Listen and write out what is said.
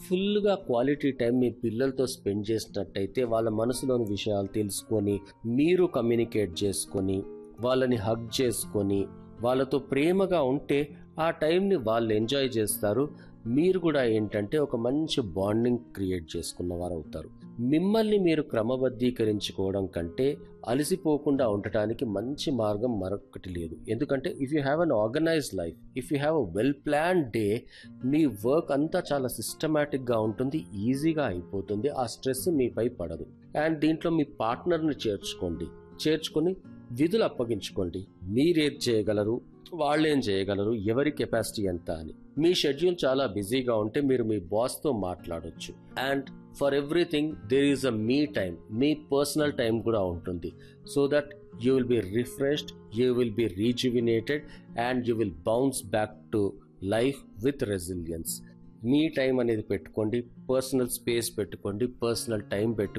ఫుల్గా quality time మీ పిల్లలతో spend చేసినట్టయితే వాళ్ళ మనసులోని విషయాలు తెలుసుకొని మీరు కమ్యూనికేట్ చేసుకొని వాళ్ళని హగ్ చేసుకొని వాళ్ళతో ప్రేమగా ఉంటే ఆ టైంని వాళ్ళు ఎంజాయ్ చేస్తారు మీరు కూడా ఏంటంటే ఒక మంచి బాండింగ్ క్రియేట్ చేసుకున్న వారు అవుతారు మిమ్మల్ని మీరు క్రమబద్ధీకరించుకోవడం కంటే అలసిపోకుండా ఉండటానికి మంచి మార్గం మరొకటి లేదు ఎందుకంటే if you have an organised life if you have a well plan day మీ వర్క్ అంతా చాలా సిస్టమేటిక్గా ఉంటుంది ఈజీగా అయిపోతుంది ఆ స్ట్రెస్ మీపై పడదు అండ్ దీంట్లో మీ పార్ట్నర్ని చేర్చుకోండి చేర్చుకొని విధులు అప్పగించుకోండి మీరేం చేయగలరు వాళ్ళేం చేయగలరు ఎవరి కెపాసిటీ ఎంత అని మీ షెడ్యూల్ చాలా బిజీగా ఉంటే మీరు మీ బాస్తో మాట్లాడొచ్చు and for everything there is a me time మీ పర్సనల్ టైం కూడా ఉంటుంది so that you will be refreshed you will be rejuvenated and you will bounce back to life with resilience me time అనేది పెట్టుకోండి personal space పెట్టుకోండి personal time పెట్టుకోండి